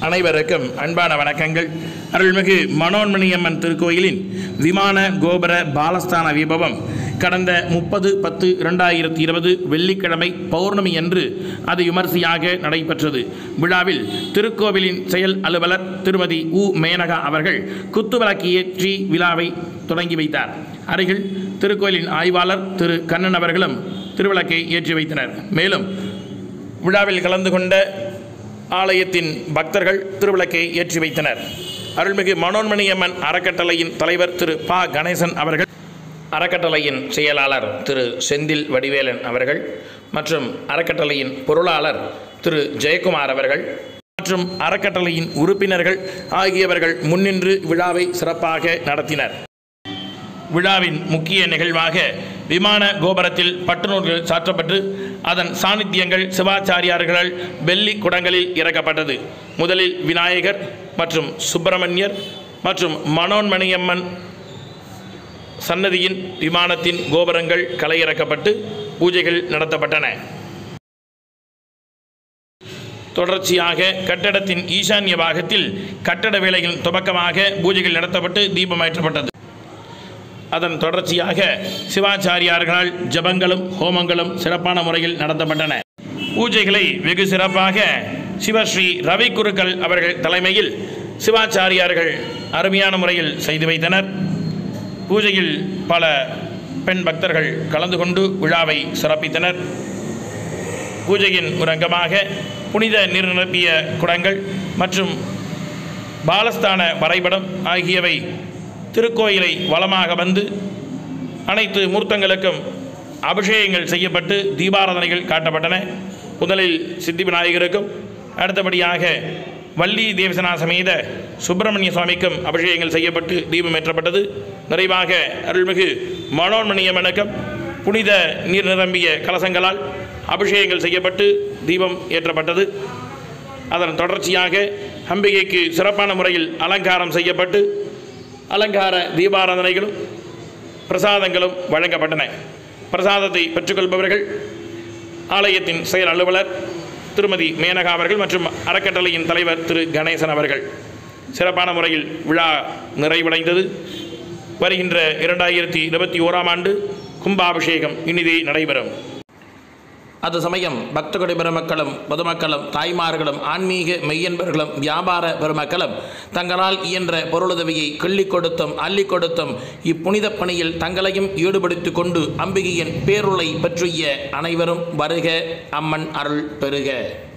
அனைவருக்கும் அன்பான வணக்கங்கள் அருள்மிகு மனோன்மணியம்மன் திருக்கோயிலின் விமான கோபுர பாலஸ்தான விபவம் கடந்த முப்பது பத்து இரண்டாயிரத்தி இருபது வெள்ளிக்கிழமை பௌர்ணமி அன்று அது விமர்சையாக நடைபெற்றது விழாவில் திருக்கோவிலின் செயல் அலுவலர் திருமதி உ மேனகா அவர்கள் குத்துவிளக்கு ஏற்றி விழாவை தொடங்கி வைத்தார் அருகில் திருக்கோயிலின் ஆய்வாளர் திரு கண்ணன் அவர்களும் திருவிளக்கை ஏற்றி வைத்தனர் மேலும் விழாவில் கலந்து கொண்ட ஆலயத்தின் பக்தர்கள் திருவிளக்கை ஏற்றி வைத்தனர் அருள்மிகு மனோன்மணியம்மன் அறக்கட்டளையின் தலைவர் திரு ப கணேசன் அவர்கள் அறக்கட்டளையின் செயலாளர் திரு செந்தில் வடிவேலன் அவர்கள் மற்றும் அறக்கட்டளையின் பொருளாளர் திரு ஜெயக்குமார் அவர்கள் மற்றும் அறக்கட்டளையின் உறுப்பினர்கள் ஆகியவர்கள் முன்னின்று விழாவை சிறப்பாக நடத்தினர் விழாவின் முக்கிய நிகழ்வாக விமான கோபுரத்தில் பட்டுநூல்கள் சாற்றப்பட்டு அதன் சாநித்தியங்கள் சிவாச்சாரியார்களால் வெள்ளி குடங்களில் இறக்கப்பட்டது முதலில் விநாயகர் மற்றும் சுப்பிரமணியர் மற்றும் மனோன்மணியம்மன் சன்னதியின் விமானத்தின் கோபுரங்கள் கலையிறக்கப்பட்டு பூஜைகள் நடத்தப்பட்டன தொடர்ச்சியாக கட்டடத்தின் ஈசான்ய பாகத்தில் கட்டட வேலைகள் துவக்கமாக பூஜைகள் நடத்தப்பட்டு தீபமேற்றப்பட்டது அதன் தொடர்ச்சியாக சிவாச்சாரியார்களால் ஜபங்களும் ஹோமங்களும் சிறப்பான முறையில் நடத்தப்பட்டன பூஜைகளை வெகு சிறப்பாக சிவஸ்ரீ ரவி குருக்கள் அவர்கள் தலைமையில் சிவாச்சாரியார்கள் அருமையான முறையில் செய்து வைத்தனர் பூஜையில் பல பெண் பக்தர்கள் கலந்து கொண்டு விழாவை சிறப்பித்தனர் பூஜையின் ஒரு அங்கமாக புனித நீர் நிரப்பிய குடங்கள் மற்றும் பாலஸ்தான வரைபடம் ஆகியவை திருக்கோயிலை வளமாக வந்து அனைத்து மூர்த்தங்களுக்கும் அபிஷேகங்கள் செய்யப்பட்டு தீபாராதனைகள் காட்டப்பட்டன முதலில் சித்தி விநாயகருக்கும் அடுத்தபடியாக வள்ளி தேவசனா சமேத சுப்பிரமணிய சுவாமிக்கும் அபிஷேகங்கள் செய்யப்பட்டு தீபம் ஏற்றப்பட்டது நிறைவாக அருள்மிகு மனோன்மணியம்மனுக்கும் புனித நீர் நிரம்பிய கலசங்களால் அபிஷேகங்கள் செய்யப்பட்டு தீபம் ஏற்றப்பட்டது அதன் தொடர்ச்சியாக அம்பிகைக்கு சிறப்பான முறையில் அலங்காரம் செய்யப்பட்டு அலங்கார தீபாராதனைகளும் பிரசாதங்களும் வழங்கப்பட்டன பிரசாதத்தை பெற்றுக்கொள்பவர்கள் ஆலயத்தின் செயல் அலுவலர் திருமதி மேனகா அவர்கள் மற்றும் அறக்கட்டளையின் தலைவர் திரு கணேசன் அவர்கள் சிறப்பான முறையில் விழா நிறைவடைந்தது வருகின்ற இரண்டாயிரத்தி இருபத்தி ஓராம் ஆண்டு கும்பாபிஷேகம் இனிதே நடைபெறும் அது சமயம் பக்தகுடி பெருமக்களும் பொதுமக்களும் தாய்மார்களும் ஆன்மீக மெய்யன்பர்களும் வியாபார பெருமக்களும் தங்களால் இயன்ற பொருளுதவியை கிள்ளிக் கொடுத்தும் அள்ளிக் கொடுத்தும் இப்புனித பணியில் தங்களையும் ஈடுபடுத்திக் கொண்டு அம்பிகையின் பேருளை பற்றிய அனைவரும் வருக அம்மன் அருள் பெறுக